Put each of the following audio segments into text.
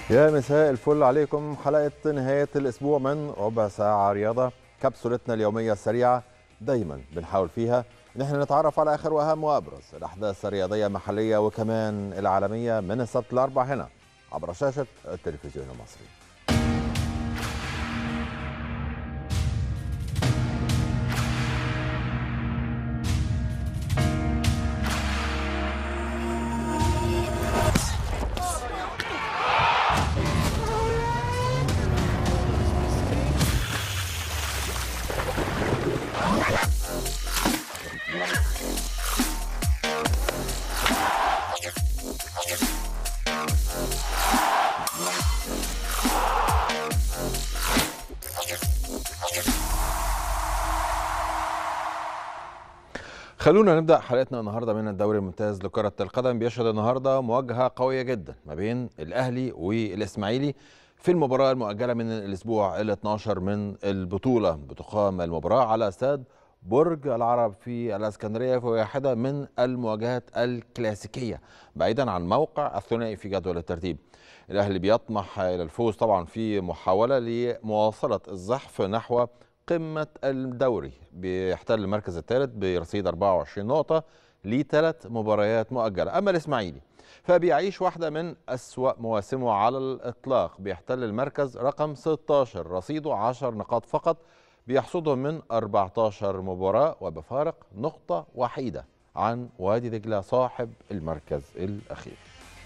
يا مساء الفل عليكم حلقة نهاية الأسبوع من ربع ساعة رياضة كبسولتنا اليومية السريعة دايما بنحاول فيها ان احنا نتعرف على اخر واهم وابرز الاحداث الرياضية المحلية وكمان العالمية من السبت الاربع هنا عبر شاشة التلفزيون المصري خلونا نبدا حلقتنا النهارده من الدوري الممتاز لكره القدم بيشهد النهارده مواجهه قويه جدا ما بين الاهلي والاسماعيلي في المباراه المؤجله من الاسبوع ال 12 من البطوله بتقام المباراه على استاد برج العرب في الاسكندريه في واحده من المواجهات الكلاسيكيه بعيدا عن موقع الثنائي في جدول الترتيب الاهلي بيطمح الى الفوز طبعا في محاوله لمواصله الزحف نحو قمة الدوري بيحتل المركز الثالث برصيد 24 نقطة لثلاث مباريات مؤجلة أما الإسماعيلي فبيعيش واحدة من أسوأ مواسمه على الإطلاق بيحتل المركز رقم 16 رصيده 10 نقاط فقط بيحصدهم من 14 مباراة وبفارق نقطة وحيدة عن وادي دجلة صاحب المركز الأخير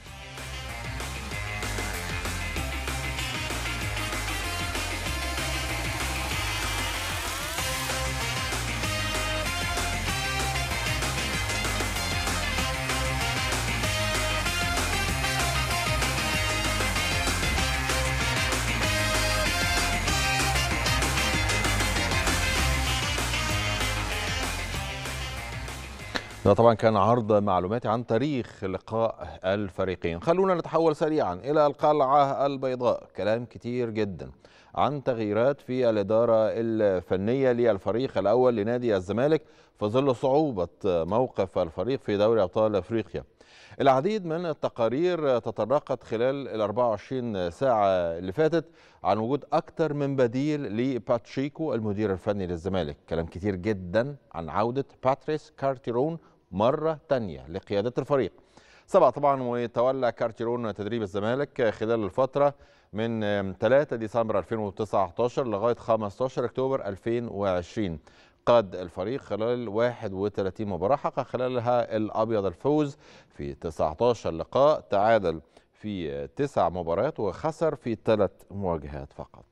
ده طبعا كان عرض معلوماتي عن تاريخ لقاء الفريقين خلونا نتحول سريعا إلى القلعة البيضاء كلام كتير جدا عن تغييرات في الإدارة الفنية للفريق الأول لنادي الزمالك في ظل صعوبة موقف الفريق في دوري أبطال أفريقيا العديد من التقارير تطرقت خلال ال 24 ساعة اللي فاتت عن وجود أكثر من بديل لباتشيكو المدير الفني للزمالك كلام كتير جدا عن عودة باتريس كارتيرون مرة تانية لقيادة الفريق سبق طبعا وتولى كارتيرون تدريب الزمالك خلال الفترة من 3 ديسمبر 2019 لغاية 15 أكتوبر 2020 قاد الفريق خلال 31 مباراة حقق خلالها الأبيض الفوز في 19 لقاء تعادل في تسع مباريات وخسر في ثلاث مواجهات فقط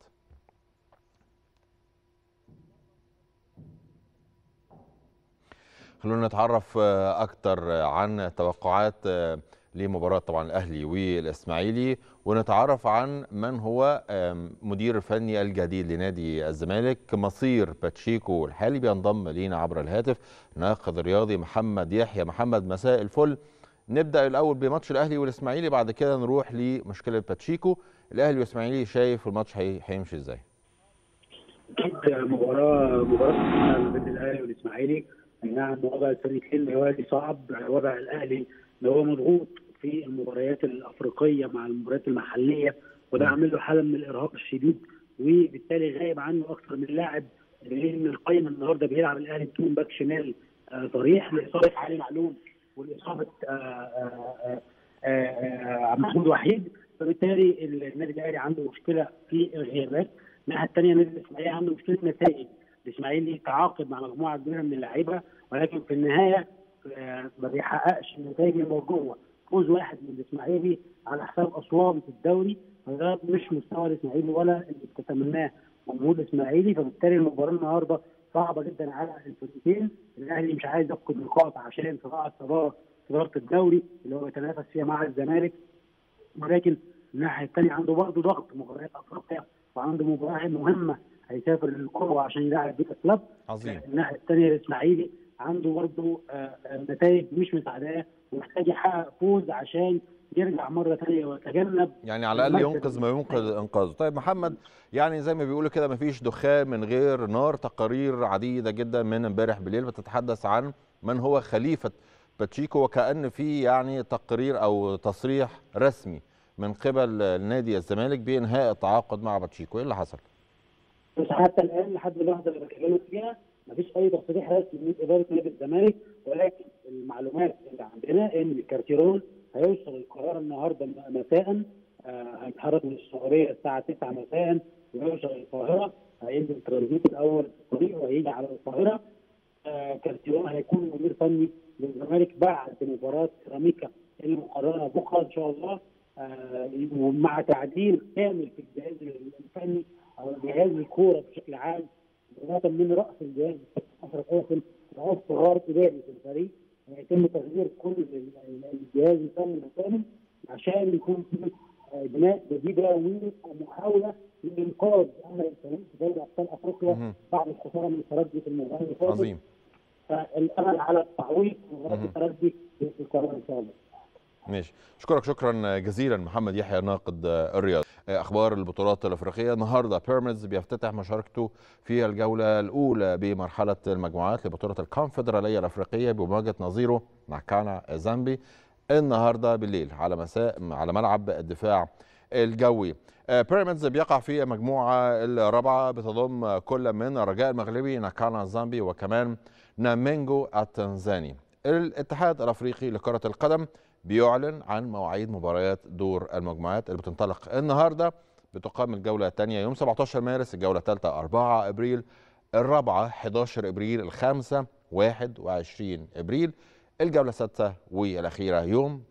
خلونا نتعرف أكثر عن توقعات لمباراة طبعا الأهلي والإسماعيلي ونتعرف عن من هو مدير الفني الجديد لنادي الزمالك مصير باتشيكو الحالي بينضم لينا عبر الهاتف ناقد الرياضي محمد يحيى محمد مساء الفل نبدأ الأول بماتش الأهلي والإسماعيلي بعد كده نروح لمشكلة باتشيكو الأهلي والإسماعيلي شايف الماتش هيمشي إزاي؟ أكيد مباراة مباراة بين الأهلي والإسماعيلي نعم وضع الفريقين الوادي صعب وضع الأهلي اللي هو مضغوط في المباريات الافريقيه مع المباريات المحليه وده عامل له حاله من الارهاق الشديد وبالتالي غايب عنه اكثر من لاعب لان القايمه النهارده بيلعب الاهلي بدون باك شمال آه صريح لاصابه علي معلوم والاصابه محمود وحيد فبالتالي النادي الاهلي عنده مشكله في الغيابات الناحيه الثانيه النادي الاسماعيلي عنده مشكله نتائج الاسماعيلي تعاقد مع مجموعه كبيره من اللعيبه ولكن في النهايه ما بيحققش النتائج المرجوه فوز واحد من الاسماعيلي على حساب اسوان في الدوري فده مش مستوى الاسماعيلي ولا اللي بتتمناه جمهور الاسماعيلي فبالتالي المباراه النهارده صعبه جدا على الفريقين الاهلي مش عايز يفقد نقاط عشان صراع صداره صداره الدوري اللي هو بيتنافس فيها مع الزمالك ولكن الناحيه الثانيه عنده برضه ضغط مباريات افريقيا وعنده مباراه مهمه هيسافر للقوه عشان يلاعب بيتا كلاب عظيم الناحيه الثانيه الاسماعيلي عنده برضه نتائج مش مساعداه ومحتاج يحقق فوز عشان يرجع مره ثانيه ويتجنب يعني على الاقل ينقذ ما ينقذ انقاذه طيب محمد يعني زي ما بيقولوا كده ما فيش دخان من غير نار تقارير عديده جدا من امبارح بالليل بتتحدث عن من هو خليفه باتشيكو وكأن في يعني تقرير أو تصريح رسمي من قبل نادي الزمالك بانهاء التعاقد مع باتشيكو ايه اللي حصل؟ بس حتى الان لحد اللحظه اللي بكلمك فيها مفيش اي تصريح رسمي من اداره نادي الزمالك ولكن المعلومات اللي عندنا ان كارتيرون هيوصل القاهره النهارده مساء آه هيتحرك من السعوديه الساعه 9 مساء ويوصل القاهره هينزل ترانزيت الاول في الطريق وهيجي على القاهره آه كارتيرون هيكون مدير فني للزمالك بعد مباراه سيراميكا المقرره بكره ان شاء الله آه ومع تعديل كامل في الجهاز الفني او جهاز الكوره بشكل عام بدايه من راس الجهاز اشرف قاسم رئيس قرار اداري في الفريق يتم تغيير كل الجهاز الفني بالكامل عشان يكون في بناء جديده ومحاوله لانقاذ امل الفريق في دوري ابطال افريقيا بعد الخساره من الترجي في المباراه اللي فاتت عظيم فالامل على التعويض مباراه الترجي في القاهره ان شاء الله ماشي اشكرك شكرا جزيلا محمد يحيى ناقد الرياض اخبار البطولات الافريقيه النهارده بيراميدز بيفتتح مشاركته في الجوله الاولى بمرحله المجموعات لبطوله الكونفدراليه الافريقيه بمواجهه نظيره نعكانا زامبي النهارده بالليل على مساء على ملعب الدفاع الجوي بيراميدز بيقع في المجموعه الرابعه بتضم كل من الرجاء المغربي ناكانا زامبي وكمان نامينجو التنزاني الاتحاد الافريقي لكره القدم بيعلن عن مواعيد مباريات دور المجموعات اللي بتنطلق النهارده بتقام الجوله الثانيه يوم 17 مارس الجوله الثالثه 4 ابريل الرابعه 11 ابريل الخامسه 21 ابريل الجوله السادسه والاخيره يوم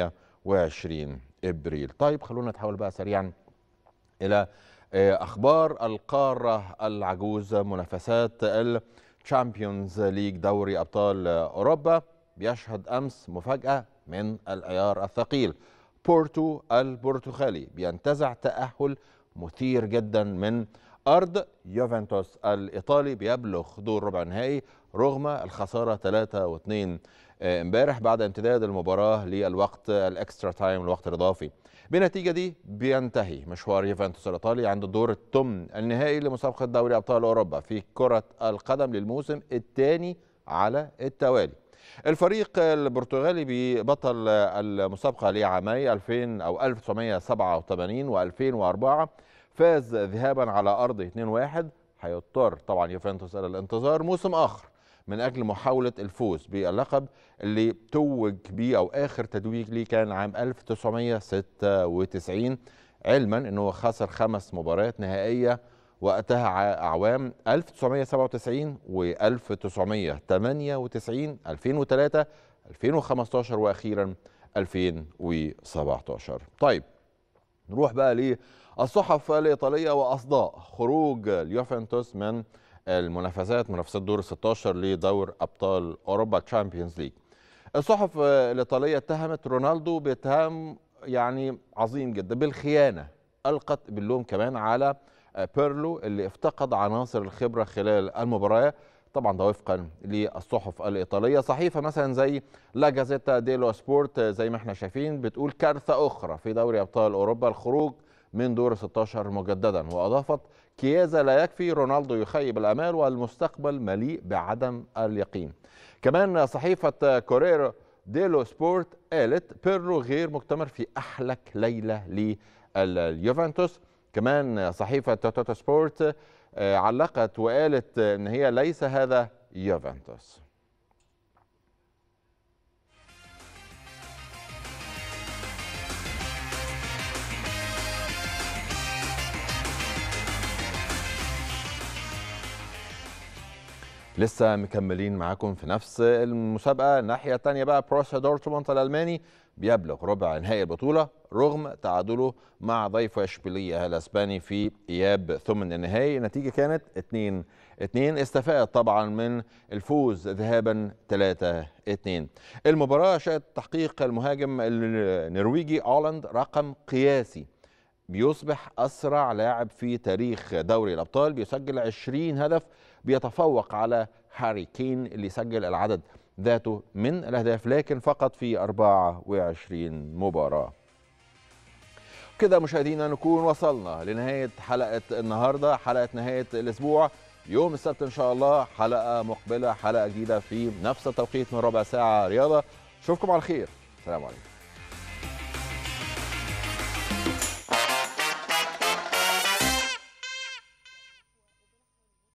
28 ابريل طيب خلونا نتحول بقى سريعا الى اخبار القاره العجوز منافسات الشامبيونز ليج دوري ابطال اوروبا بيشهد امس مفاجاه من العيار الثقيل بورتو البرتغالي بينتزع تأهل مثير جدا من أرض يوفنتوس الإيطالي بيبلغ دور ربع النهائي رغم الخسارة 3 و2 امبارح بعد امتداد المباراة للوقت الاكسترا تايم الوقت الإضافي بالنتيجة دي بينتهي مشوار يوفنتوس الإيطالي عند الدور الثمن النهائي لمسابقة دوري أبطال أوروبا في كرة القدم للموسم الثاني على التوالي الفريق البرتغالي ببطل المسابقة لعامي 2000 أو 1987 و2004 فاز ذهابا على أرض 2-1 هيضطر طبعا يوفنتوس إلى الانتظار موسم آخر من أجل محاولة الفوز باللقب اللي توج بيه أو آخر تتويج ليه كان عام 1996 علما أنه خسر خمس مباريات نهائية وقتها أعوام 1997 و 1998 2003 2015 وأخيرا 2017 طيب نروح بقى للصحف الإيطالية وأصداء خروج اليوفنتوس من المنافسات منافسات دور 16 لدور أبطال أوروبا تشامبيونز ليج الصحف الإيطالية اتهمت رونالدو باتهام يعني عظيم جدا بالخيانة ألقت باللوم كمان على بيرلو اللي افتقد عناصر الخبره خلال المباراه طبعا ده وفقا للصحف الايطاليه صحيفه مثلا زي لا جازيتا ديلو سبورت زي ما احنا شايفين بتقول كارثه اخرى في دوري ابطال اوروبا الخروج من دور 16 مجددا واضافت كيازا لا يكفي رونالدو يخيب الامال والمستقبل مليء بعدم اليقين كمان صحيفه كوريرو ديلو سبورت قالت بيرلو غير مكتمر في احلك ليله لليوفنتوس كمان صحيفة توتو سبورت علقت وقالت ان هي ليس هذا يوفنتوس لسه مكملين معاكم في نفس المسابقة الناحية الثانية بقى بروسيا دورتموند الألماني بيبلغ ربع نهائي البطولة رغم تعادله مع ضيفه اشبيلية الاسباني في اياب ثمن النهائي النتيجة كانت 2 2 استفاد طبعا من الفوز ذهابا 3 2 المباراة شهدت تحقيق المهاجم النرويجي اولاند رقم قياسي بيصبح اسرع لاعب في تاريخ دوري الابطال بيسجل 20 هدف بيتفوق على هاري كين اللي سجل العدد ذاته من الاهداف لكن فقط في 24 مباراه كده مشاهدينا نكون وصلنا لنهايه حلقه النهارده حلقه نهايه الاسبوع يوم السبت ان شاء الله حلقه مقبله حلقه جديده في نفس التوقيت من ربع ساعه رياضه اشوفكم على خير سلام عليكم